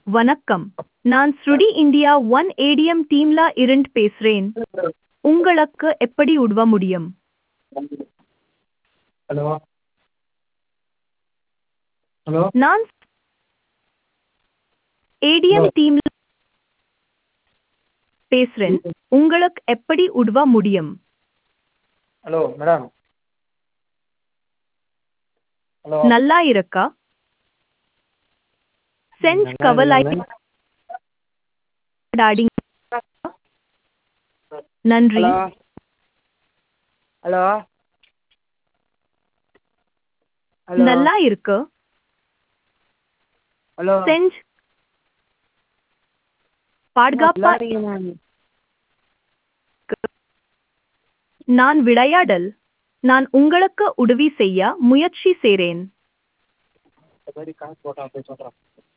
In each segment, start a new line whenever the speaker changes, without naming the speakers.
வணக்கம் நான் ஸ்ருடி இந்தியா ஒன் ஏடிஎம் டீம்ல இருந்து பேசுறேன் உங்களுக்கு எப்படி உதவ முடியும்
ஹலோ ஹலோ
நான் ஏடிஎம் டீம்ல பேசுறேன் உங்களுக்கு எப்படி உதவ முடியும்
ஹலோ மேடம் ஹலோ
நல்லா இருக்கா சென்ஸ் கவலை நன்றி
ஹலோ ஹலோ ஹலோ
நல்லா இருக்கு
ஹலோ
சென்ஸ் பாதுகாப்பா
நல்லா இருக்கேன் மேம்
நான் விளையாடல் நான் உங்களுக்கு உதவி செய்ய முயற்சி செய்றேன்
இந்த மாதிரி காசு போட்டான் போய் சொல்கிறான்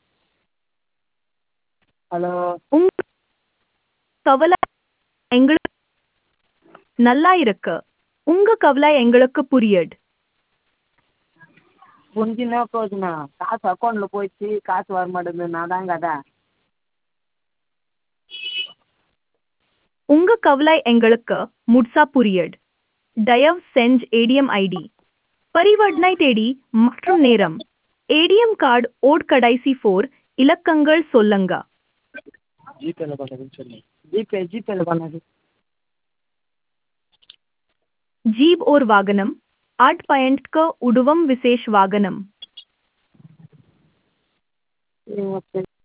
ஹலோ
உங்க கவலை எங்களுக்கு நல்லா இருக்கு உங்க கவலை எங்களுக்கு புரியுது
புரிஞ்சுன்னா போதுண்ணா காசு அக்கௌண்ட்டில் போயிடுச்சு காசு வர மாட்டேங்குது நான் தான் கதை
உங்க கவலை எங்களுக்கு முழுசா புரியுது தயவு செஞ்சு ஏடிஎம் ஐடி பரிவர்த்தனை தேதி மற்றும் நேரம் ஏடிஎம் கார்டு ஓட் கடைசி ஃபோர் இலக்கங்கள் சொல்லுங்க
ஜிபேல பண்ணுறதுன்னு சொல்லி
ஜிபே ஜிபேல பண்ணது
जीब और वागनम आठ पॉइंट का उडवम विशेष वागनम
ஓகே